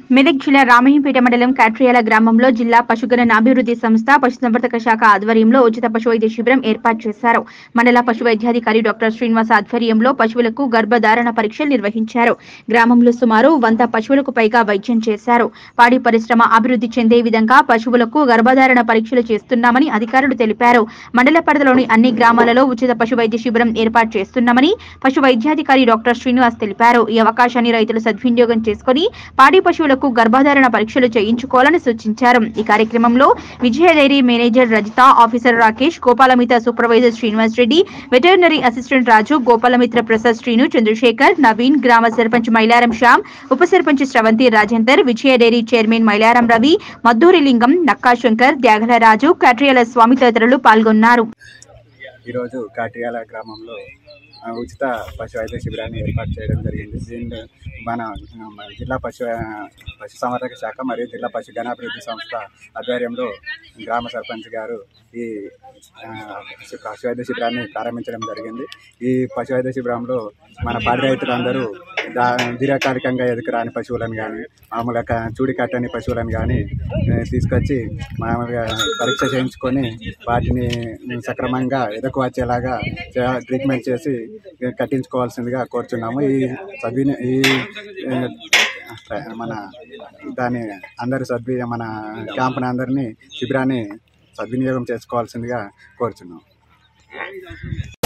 మెదక్ జిల్లా రామయ్యంపేట మండలం కాట్రియాల గ్రామంలో జిల్లా పశుగణన అభివృద్ధి సంస్థ పశుసంవర్ధక శాఖ ఆధ్వర్యంలో ఉచిత పశువైద్య శిబిరం ఏర్పాటు చేశారు మండల పశు వైద్యాధికారి డాక్టర్ శ్రీనివాస్ ఆధ్వర్యంలో పశువులకు గర్భధారణ పరీక్షలు నిర్వహించారు గ్రామంలో సుమారు వంద పశువులకు పైగా వైద్యం చేశారు పాడి పరిశ్రమ అభివృద్ధి చెందే విధంగా పశువులకు గర్భధారణ పరీక్షలు చేస్తున్నామని అధికారులు తెలిపారు మండల పరిధిలోని అన్ని గ్రామాలలో ఉచిత పశు వైద్య శిబిరం ఏర్పాటు చేస్తున్నామని పశు వైద్యాధికారి డాక్టర్ శ్రీనివాస్ తెలిపారు ఈ అవకాశాన్ని రైతులు సద్వినియోగం చేసుకుని పాడి పశువులకు గర్భధారణ పరీక్షలు చేయించుకోవాలని సూచించారు ఈ కార్యక్రమంలో Vijaya dairy manager Rajitha officer Rakesh Gopalamitra supervisor Srinivas Reddy veterinary assistant Raju Gopalamitra Prasad Srinu Chandrashekar Naveen గ్రామ సర్పంచ్ మైలారం శ్యామ్ ఉప సర్పంచ్ శ్రవంతి రాజేందర్ విజయ డైరీ చైర్మన్ మైలారం రవి మద్దూరి లింగం నక్కా శంకర్ త్యాగల రాజు కట్రియాల స్వామి తదితరులు పాల్గొన్నారు ఈరోజు కాటియాల గ్రామంలో ఆ, ఉచిత పశు వైద్య శిబిరాన్ని ఏర్పాటు చేయడం జరిగింది దీన్ని మన మన జిల్లా పశు పశు సంవర్ధక శాఖ మరియు జిల్లా పశు గణాభివృద్ధి సంస్థ ఆధ్వర్యంలో గ్రామ సర్పంచ్ గారు ఈ ఆ, పశు- పశు వైద్య శిబిరాన్ని ప్రారంభించడం జరిగింది ఈ పశు వైద్య శిబిరంలో మన పాడి రైతులందరూ దా దీర్ఘకాలికంగా ఎదుకురాని పశువులను కానీ మామూలుగా క- చూడి కట్టని పశువులను కానీ ఆ, తీసుకొచ్చి మామూలుగా పరీక్ష చేయించుకొని వాటిని సక్రమంగా ఎదకు వచ్చేలాగా చే- ట్రీట్మెంట్ చేసి కట్టించుకోవాల్సిందిగా కోరుచున్నాము ఈ సద్విని ఈ ఆ, మన దాన్ని అందరు సద్వి మన క్యాంప్ని అందరినీ శిబిరాన్ని సద్వినియోగం చేసుకోవాల్సిందిగా కోరుచున్నాం